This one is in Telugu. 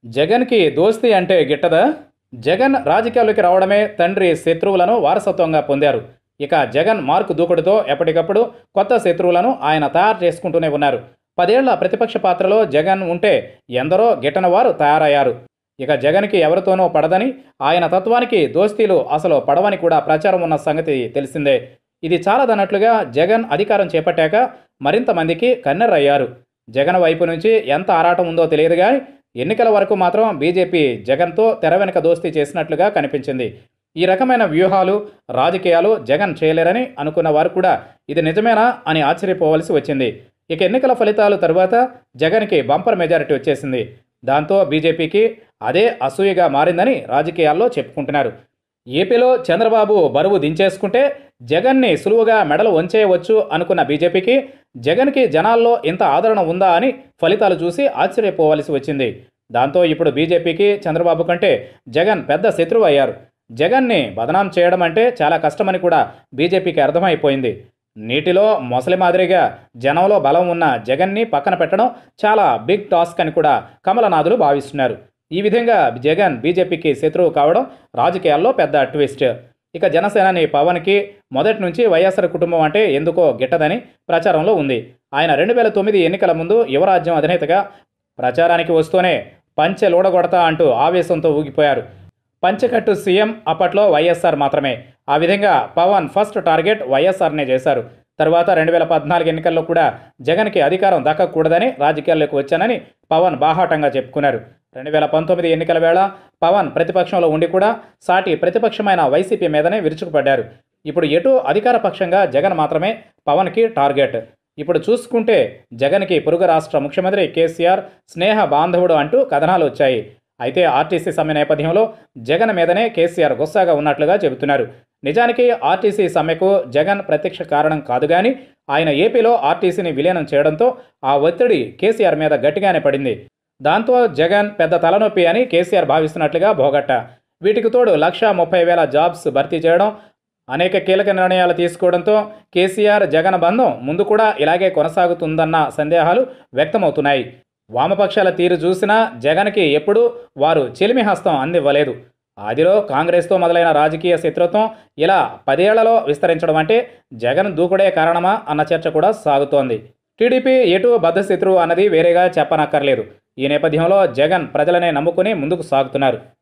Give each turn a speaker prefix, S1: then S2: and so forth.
S1: జగన్కి దోస్తీ అంటే గిట్టదా జగన్ రాజకీయాల్లోకి రావడమే తండ్రి శత్రువులను వారసత్వంగా పొందారు ఇక జగన్ మార్కు దూకుడుతో ఎప్పటికప్పుడు కొత్త శత్రువులను ఆయన తయారు చేసుకుంటూనే ఉన్నారు పదేళ్ల ప్రతిపక్ష పాత్రలో జగన్ ఉంటే ఎందరో గిట్టని వారు తయారయ్యారు ఇక జగన్కి ఎవరితోనూ పడదని ఆయన తత్వానికి దోస్తీలు అసలు పడవని కూడా ప్రచారం ఉన్న సంగతి తెలిసిందే ఇది చాలదన్నట్లుగా జగన్ అధికారం చేపట్టాక మరింత మందికి కన్నెరయ్యారు జగన్ వైపు నుంచి ఎంత ఆరాటం ఉందో తెలియదు కానీ ఎన్నికల వరకు మాత్రం బీజేపీ జగన్తో తెర వెనుక దోస్తీ చేసినట్లుగా కనిపించింది ఈ రకమైన వ్యూహాలు రాజకీయాలు జగన్ చేయలేరని అనుకున్న వారు కూడా ఇది నిజమేనా అని ఆశ్చర్యపోవలసి వచ్చింది ఇక ఎన్నికల ఫలితాలు తరువాత జగన్కి బంపర్ మెజారిటీ వచ్చేసింది దాంతో బీజేపీకి అదే అసూయగా మారిందని రాజకీయాల్లో చెప్పుకుంటున్నారు ఏపీలో చంద్రబాబు బరువు దించేసుకుంటే జగన్ని సులువుగా మెడలు వంచేయవచ్చు అనుకున్న బీజేపీకి జగన్కి జనాల్లో ఇంత ఆదరణ ఉందా అని ఫలితాలు చూసి ఆశ్చర్యపోవలసి వచ్చింది దాంతో ఇప్పుడు బీజేపీకి చంద్రబాబు కంటే జగన్ పెద్ద శత్రువు అయ్యారు జగన్ని బదనాం చేయడం అంటే చాలా కష్టమని కూడా బీజేపీకి అర్థమైపోయింది నీటిలో మొసలి మాదిరిగా జనంలో బలం ఉన్న జగన్ని పక్కన పెట్టడం చాలా బిగ్ టాస్క్ అని కూడా కమలనాథులు భావిస్తున్నారు ఈ విధంగా జగన్ బీజేపీకి శత్రువు కావడం రాజకీయాల్లో పెద్ద ట్విస్ట్ ఇక జనసేనాని పవన్కి మొదటి నుంచి వైఎస్ఆర్ కుటుంబం అంటే ఎందుకో గిట్టదని ప్రచారంలో ఉంది ఆయన రెండు వేల తొమ్మిది ఎన్నికల ముందు యువరాజ్యం అధినేతగా ప్రచారానికి వస్తూనే పంచె లూడగొడతా అంటూ ఆవేశంతో ఊగిపోయారు పంచకట్టు సీఎం అప్పట్లో వైఎస్ఆర్ మాత్రమే ఆ విధంగా పవన్ ఫస్ట్ టార్గెట్ వైఎస్ఆర్నే చేశారు తర్వాత రెండు వేల పద్నాలుగు ఎన్నికల్లో కూడా జగన్కి అధికారం దక్కకూడదని రాజకీయాల్లోకి వచ్చానని పవన్ బాహాటంగా చెప్పుకున్నారు రెండు వేల పంతొమ్మిది ఎన్నికల వేళ పవన్ ప్రతిపక్షంలో ఉండి కూడా సాటి ప్రతిపక్షమైన వైసీపీ మీదనే విరుచుకుపడ్డారు ఇప్పుడు ఎటు అధికార పక్షంగా జగన్ మాత్రమే పవన్కి టార్గెట్ ఇప్పుడు చూసుకుంటే జగన్కి పొరుగు రాష్ట్ర ముఖ్యమంత్రి కేసీఆర్ స్నేహ బాంధవుడు అంటూ కథనాలు వచ్చాయి అయితే ఆర్టీసీ సమ్మె నేపథ్యంలో జగన్ మీదనే కేసీఆర్ గుస్సాగా ఉన్నట్లుగా చెబుతున్నారు నిజానికి ఆర్టీసీ సమ్మెకు జగన్ ప్రత్యక్ష కారణం కాదు కానీ ఆయన ఏపీలో ఆర్టీసీని విలీనం చేయడంతో ఆ ఒత్తిడి కేసీఆర్ మీద గట్టిగానే పడింది దాంతో జగన్ పెద్ద తలనొప్పి అని కేసీఆర్ భావిస్తున్నట్లుగా భోగట్ట వీటికి తోడు లక్ష ముప్పై వేల జాబ్స్ భర్తీ చేయడం అనేక కీలక నిర్ణయాలు తీసుకోవడంతో కేసీఆర్ జగన్ బంధం ముందు కూడా ఇలాగే కొనసాగుతుందన్న సందేహాలు వ్యక్తమవుతున్నాయి వామపక్షాల తీరు చూసినా జగన్కి ఎప్పుడూ వారు చెలిమి హస్తం అందివ్వలేదు ఆదిలో కాంగ్రెస్తో మొదలైన రాజకీయ శత్రుత్వం ఇలా పదేళ్లలో విస్తరించడం అంటే జగన్ దూకుడే కారణమా అన్న చర్చ కూడా సాగుతోంది టీడీపీ ఎటు బద్ధశత్రువు అన్నది వేరేగా చెప్పనక్కర్లేదు ఈ నేపథ్యంలో జగన్ ప్రజలనే నమ్ముకుని ముందుకు సాగుతున్నారు